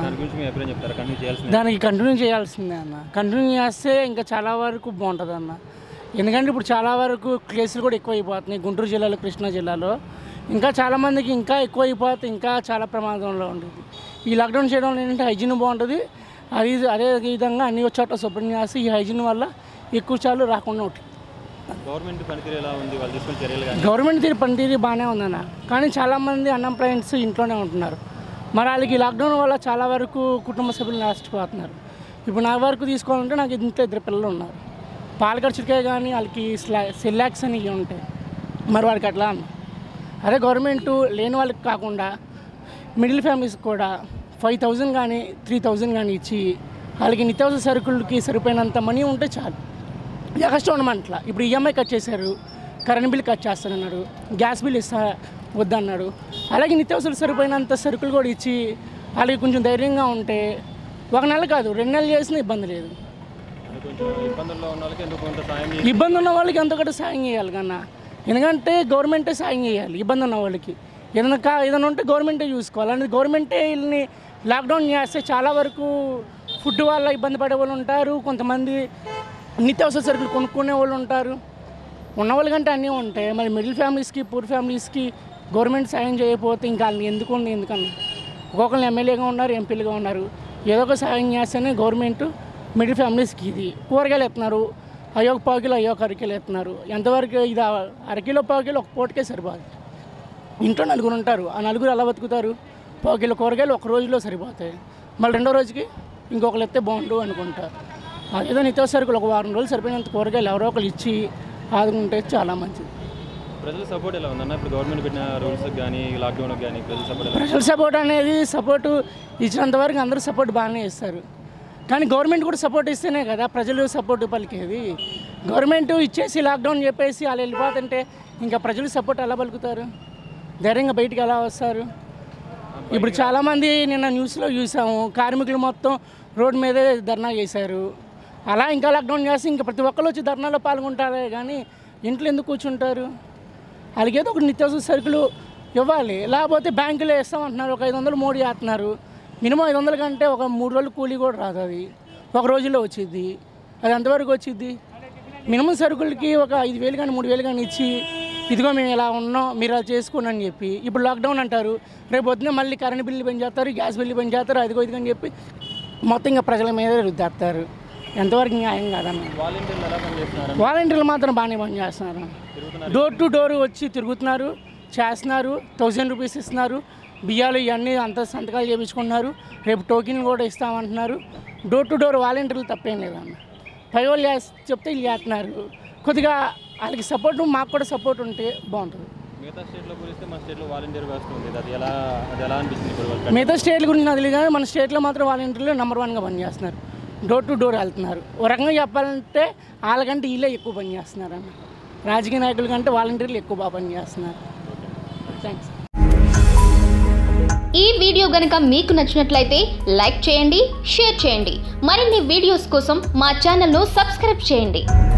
దాని గురించి మీ అభిప్రాయం చెప్తారా కంటిన్యూ చేయాల్సింది దానికి కంటిన్యూ చేయాల్సిందే అన్న కంటిన్యూ చేస్తే ఇంకా చాలా వరకు బాగుంటుంది అన్న ఎందుకంటే ఇప్పుడు చాలా వరకు కేసులు కూడా ఎక్కువ అయిపోతున్నాయి గుంటూరు జిల్లాలో కృష్ణా జిల్లాలో ఇంకా చాలామందికి ఇంకా ఎక్కువ అయిపోతే ఇంకా చాలా ప్రమాదంలో ఉండేది ఈ లాక్డౌన్ చేయడం వల్ల ఏంటంటే హైజీన్ బాగుంటుంది అది అదే విధంగా అన్ని చోట్ల శుభ్రం చేస్తే ఈ హైజీన్ వల్ల ఎక్కువ చాలు రాకుండా ఉంటుంది గవర్నమెంట్ పనితీరు ఎలా ఉంది వాళ్ళు తీసుకున్న చర్యలు కానీ గవర్నమెంట్ తీరు పనితీరు బాగానే ఉందన్న కానీ చాలామంది అన్ఎంప్లాయ్మెంట్స్ ఇంట్లోనే ఉంటున్నారు మరి వాళ్ళకి లాక్డౌన్ వల్ల చాలా వరకు కుటుంబ సభ్యులు నష్టపోతున్నారు ఇప్పుడు నా వరకు తీసుకోవాలంటే నాకు ఇంట్లో ఇద్దరు పిల్లలు ఉన్నారు పాల ఖర్చుకే కానీ వాళ్ళకి స్లా సెల్లాక్స్ అని ఇవి ఉంటాయి మరి వాళ్ళకి అట్లా అన్న అదే గవర్నమెంట్ లేని వాళ్ళకి కాకుండా మిడిల్ ఫ్యామిలీస్ కూడా ఫైవ్ థౌజండ్ కానీ త్రీ థౌజండ్ కానీ ఇచ్చి వాళ్ళకి నిత్యావసర సరుకులకి సరిపోయినంత మనీ ఉంటే చాలు ఎక్స్ట్రా ఉండమంటలా ఇప్పుడు ఈఎంఐ కట్ చేశారు కరెంట్ బిల్ కట్ చేస్తానన్నాడు గ్యాస్ బిల్ ఇస్తా వద్దన్నాడు అలాగే నిత్యావసరాలు సరిపోయినంత సరుకులు కూడా ఇచ్చి వాళ్ళకి కొంచెం ధైర్యంగా ఉంటే ఒక నెల కాదు రెండు నెలలు చేసినా ఇబ్బంది లేదు అది కొంచెం ఇబ్బందుల్లో ఉన్న వాళ్ళకి ఎందుకు కొంత సాయం చేసి ఇబ్బంది ఉన్న వాళ్ళకి ఎంతో ఒకటి సాయం చేయాలి కన్నా ఎందుకంటే గవర్నమెంటే సాయం చేయాలి ఇబ్బంది ఉన్న వాళ్ళకి ఏదైనా కా ఏదైనా ఉంటే గవర్నమెంటే చూసుకోవాలి అనేది గవర్నమెంటే వీళ్ళని లాక్డౌన్ చేస్తే చాలా వరకు ఫుడ్ వల్ల ఇబ్బంది పడే వాళ్ళు ఉంటారు కొంతమంది నిత్యావసర సరుకులు కొనుక్కునే వాళ్ళు ఉంటారు ఉన్న వాళ్ళకంటే అన్నీ ఉంటాయి మరి మిడిల్ ఫ్యామిలీస్కి పూర్ ఫ్యామిలీస్కి గవర్నమెంట్ సాయం చేయకపోతే ఇంకా వాళ్ళని ఎందుకు ఉంది ఎందుకన్నా ఒక్కొక్కరు ఎమ్మెల్యేగా ఉన్నారు ఎంపీలుగా ఉన్నారు ఏదో ఒక సాయం చేస్తేనే గవర్నమెంట్ మిడిల్ ఫ్యామిలీస్కి ఇది కూరగాయలు ఎత్తున్నారు అయ్యో ఒక పావు కిలో అయ్యో ఒక అరకిలో ఎత్తున్నారు ఎంతవరకు ఇది ఆ అరకిలో పావు కిలో ఒక పూటకే సరిపోదు ఇంట్లో నలుగురు ఉంటారు ఆ నలుగురు ఎలా బతుకుతారు పావు కిలో కూరగాయలు ఒక రోజులో సరిపోతాయి మళ్ళీ రెండో రోజుకి ఇంకొకరు ఎత్తే బాగుండు అనుకుంటారు అదేదో నిత్యావసర సరుకులు ఒక వారం రోజులు సరిపోయినంత కూరగాయలు ఎవరో ఒకరు ఇచ్చి ఆదుకుంటే చాలా మంచిది ప్రజల సపోర్ట్ ఎలా ఉందన్న ఇప్పుడు గవర్నమెంట్ పెట్టిన రూల్స్ కానీ లాక్డౌన్కి కానీ ప్రజల సపోర్ట్ ఎలా ప్రజల సపోర్ట్ అనేది సపోర్ట్ ఇచ్చినంత వరకు అందరూ సపోర్ట్ బాగానే ఇస్తారు కానీ గవర్నమెంట్ కూడా సపోర్ట్ ఇస్తేనే కదా ప్రజలు సపోర్ట్ పలికేది గవర్నమెంట్ ఇచ్చేసి లాక్డౌన్ చెప్పేసి వాళ్ళు వెళ్ళిపోతుంటే ఇంకా ప్రజలు సపోర్ట్ ఎలా పలుకుతారు ధైర్యంగా బయటికి ఎలా వస్తారు ఇప్పుడు చాలామంది నిన్న న్యూస్లో చూసాము కార్మికులు మొత్తం రోడ్డు మీదే ధర్నా చేశారు అలా ఇంకా లాక్డౌన్ చేస్తే ఇంకా ప్రతి ఒక్కరు వచ్చి ధర్నాలో పాల్గొంటారే కానీ ఇంట్లో ఎందుకు కూర్చుంటారు వాళ్ళకి ఏదో ఒక నిత్యావసర సరుకులు ఇవ్వాలి లేకపోతే బ్యాంకులో వేస్తామంటున్నారు ఒక ఐదు వందలు మోడీ వేస్తున్నారు మినిమం ఐదు వందల కంటే ఒక మూడు రోజులు కూలీ కూడా రాదు అది ఒక రోజులో వచ్చింది అది ఎంతవరకు వచ్చింది మినిమం సరుకులకి ఒక ఐదు వేలు కానీ మూడు వేలు కానీ ఇచ్చి ఇదిగో మేము ఇలా ఉన్నాం మీరు అలా చేసుకోండి అని చెప్పి ఇప్పుడు లాక్డౌన్ అంటారు రేపు పొద్దున మళ్ళీ కరెంట్ బిల్లు పెంచేస్తారు గ్యాస్ బిల్లు పెంచేస్తారు అదిగో ఇదిగో అని చెప్పి మొత్తం ఇంకా ప్రజల మీద రుద్దేస్తారు ఎంతవరకు న్యాయం కాదన్న వాలంటీర్లు ఎలా పనిచేస్తున్నారు వాలంటీర్లు మాత్రం బాగానే పనిచేస్తున్నారు డోర్ టు డోర్ వచ్చి తిరుగుతున్నారు చేస్తున్నారు థౌజండ్ రూపీస్ ఇస్తున్నారు బియ్యాలు ఇవన్నీ అంత సంతకాలు చేయించుకుంటున్నారు రేపు టోకెన్ కూడా ఇస్తామంటున్నారు డోర్ టు డోర్ వాలంటీర్లు తప్పేం లేదన్న పై వాళ్ళు చేస్- చెప్తే వీళ్ళు చేస్తున్నారు కొద్దిగా వాళ్ళకి సపోర్ట్ మాకు కూడా సపోర్ట్ ఉంటే బాగుంటుంది మిగతా స్టేట్లో పోలిస్తే మన స్టేట్లో వాలంటీర్ వ్యవస్థ ఉంది అది ఎలా అది ఎలా అనిపిస్తుంది ఇప్పుడు వాళ్ళకి మిగతా స్టేట్ల గురించి నాకు తెలియదు కానీ మన స్టేట్లో మాత్రం వాలంటీర్లు నెంబర్ వన్గా పనిచేస్తున్నారు డోర్ టు డోర్ వెళ్తున్నారు ఓ రకంగా చెప్పాలంటే వాళ్ళకంటే వీళ్ళే ఎక్కువ పనిచేస్తున్నారు అన్న రాజకీయ నాయకుల కంటే వాలంటీర్లు ఎక్కువ బాగా పనిచేస్తున్నారు థ్యాంక్స్ ఈ వీడియో గనుక మీకు నచ్చినట్లయితే లైక్ చేయండి షేర్ చేయండి మరిన్ని వీడియోస్ కోసం మా ఛానల్ను సబ్స్క్రైబ్ చేయండి